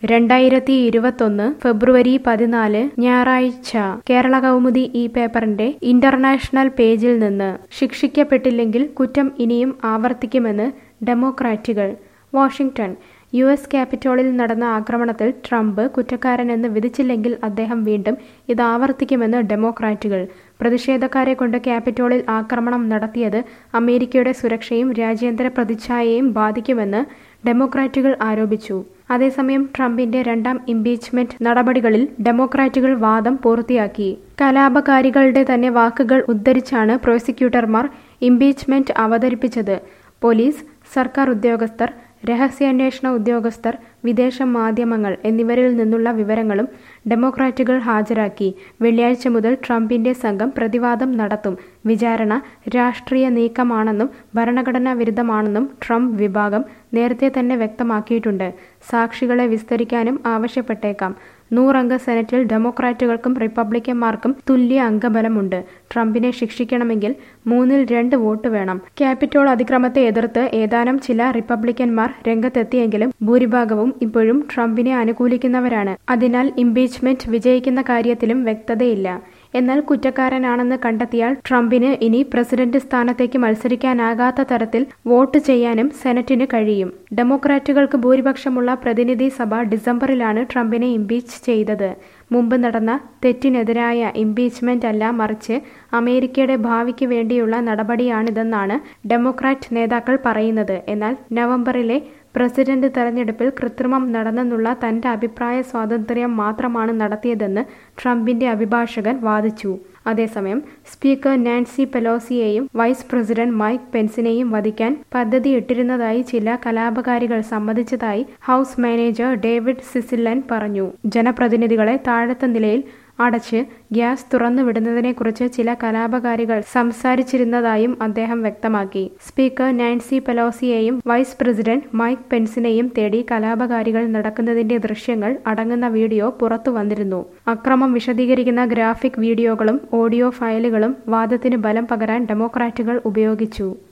രണ്ടായിരത്തി ഇരുപത്തൊന്ന് ഫെബ്രുവരി പതിനാല് ഞായറാഴ്ച കേരള കൗമുദി ഈ പേപ്പറിന്റെ ഇന്റർനാഷണൽ പേജിൽ നിന്ന് ശിക്ഷിക്കപ്പെട്ടില്ലെങ്കിൽ കുറ്റം ഇനിയും ആവർത്തിക്കുമെന്ന് ഡെമോക്രാറ്റുകൾ വാഷിംഗ്ടൺ യു എസ് ക്യാപിറ്റോളിൽ നടന്ന ആക്രമണത്തിൽ ട്രംപ് കുറ്റക്കാരനെന്ന് വിധിച്ചില്ലെങ്കിൽ അദ്ദേഹം വീണ്ടും ഇത് ആവർത്തിക്കുമെന്ന് ഡെമോക്രാറ്റുകൾ പ്രതിഷേധക്കാരെ കൊണ്ട് ക്യാപിറ്റോളിൽ ആക്രമണം നടത്തിയത് അമേരിക്കയുടെ സുരക്ഷയും രാജ്യാന്തര പ്രതിച്ഛായയും ബാധിക്കുമെന്ന് ഡെമോക്രാറ്റുകൾ ആരോപിച്ചു അതേസമയം ട്രംപിന്റെ രണ്ടാം ഇംപീച്ച്മെന്റ് നടപടികളിൽ ഡെമോക്രാറ്റുകൾ വാദം പൂർത്തിയാക്കി കലാപകാരികളുടെ തന്നെ വാക്കുകൾ ഉദ്ധരിച്ചാണ് പ്രോസിക്യൂട്ടർമാർ ഇംപീച്ച്മെന്റ് അവതരിപ്പിച്ചത് പോലീസ് സർക്കാർ ഉദ്യോഗസ്ഥർ രഹസ്യാന്വേഷണ ഉദ്യോഗസ്ഥർ വിദേശ മാധ്യമങ്ങൾ എന്നിവരിൽ നിന്നുള്ള വിവരങ്ങളും ഡെമോക്രാറ്റുകൾ ഹാജരാക്കി വെള്ളിയാഴ്ച മുതൽ ട്രംപിന്റെ സംഘം പ്രതിവാദം നടത്തും വിചാരണ രാഷ്ട്രീയ നീക്കമാണെന്നും ഭരണഘടനാ വിരുദ്ധമാണെന്നും ട്രംപ് വിഭാഗം നേരത്തെ തന്നെ വ്യക്തമാക്കിയിട്ടുണ്ട് സാക്ഷികളെ വിസ്തരിക്കാനും ആവശ്യപ്പെട്ടേക്കാം നൂറംഗ സെനറ്റിൽ ഡെമോക്രാറ്റുകൾക്കും റിപ്പബ്ലിക്കന്മാർക്കും തുല്യ അംഗബലമുണ്ട് ട്രംപിനെ ശിക്ഷിക്കണമെങ്കിൽ മൂന്നിൽ രണ്ട് വോട്ട് വേണം ക്യാപിറ്റോൾ അതിക്രമത്തെ എതിർത്ത് ഏതാനും ചില റിപ്പബ്ലിക്കന്മാർ രംഗത്തെത്തിയെങ്കിലും ഭൂരിഭാഗവും ഇപ്പോഴും ട്രംപിനെ അനുകൂലിക്കുന്നവരാണ് അതിനാൽ ഇംപീച്ച്മെന്റ് വിജയിക്കുന്ന കാര്യത്തിലും വ്യക്തതയില്ല എന്നാൽ കുറ്റക്കാരനാണെന്ന് കണ്ടെത്തിയാൽ ട്രംപിന് ഇനി പ്രസിഡന്റ് സ്ഥാനത്തേക്ക് മത്സരിക്കാനാകാത്ത തരത്തിൽ വോട്ട് ചെയ്യാനും സെനറ്റിന് കഴിയും ഡെമോക്രാറ്റുകൾക്ക് ഭൂരിപക്ഷമുള്ള പ്രതിനിധി സഭ ഡിസംബറിലാണ് ട്രംപിനെ ഇംപീച്ച് ചെയ്തത് മുമ്പ് നടന്ന തെറ്റിനെതിരായ ഇംപീച്ച്മെന്റ് അല്ല മറിച്ച് അമേരിക്കയുടെ ഭാവിക്ക് വേണ്ടിയുള്ള നടപടിയാണിതെന്നാണ് ഡെമോക്രാറ്റ് നേതാക്കൾ പറയുന്നത് എന്നാൽ നവംബറിലെ പ്രസിഡന്റ് തെരഞ്ഞെടുപ്പിൽ കൃത്രിമം നടന്നെന്നുള്ള തന്റെ അഭിപ്രായ സ്വാതന്ത്ര്യം മാത്രമാണ് നടത്തിയതെന്ന് ട്രംപിന്റെ അഭിഭാഷകൻ വാദിച്ചു അതേസമയം സ്പീക്കർ നാൻസി പെലോസിയെയും വൈസ് പ്രസിഡന്റ് മൈക്ക് പെൻസിനെയും വധിക്കാൻ പദ്ധതിയിട്ടിരുന്നതായി ചില കലാപകാരികൾ സമ്മതിച്ചതായി ഹൗസ് മാനേജർ ഡേവിഡ് സിസില്ലൻ പറഞ്ഞു ജനപ്രതിനിധികളെ താഴത്തെ നിലയിൽ അടച്ച് ഗ്യാസ് തുറന്നുവിടുന്നതിനെക്കുറിച്ച് ചില കലാപകാരികൾ സംസാരിച്ചിരുന്നതായും അദ്ദേഹം വ്യക്തമാക്കി സ്പീക്കർ നാൻസി പെലോസിയെയും വൈസ് പ്രസിഡന്റ് മൈക്ക് പെൻസിനെയും തേടി കലാപകാരികൾ നടക്കുന്നതിന്റെ ദൃശ്യങ്ങൾ അടങ്ങുന്ന വീഡിയോ പുറത്തു വന്നിരുന്നു അക്രമം വിശദീകരിക്കുന്ന ഗ്രാഫിക് വീഡിയോകളും ഓഡിയോ ഫയലുകളും വാദത്തിന് ബലം പകരാൻ ഡെമോക്രാറ്റുകൾ ഉപയോഗിച്ചു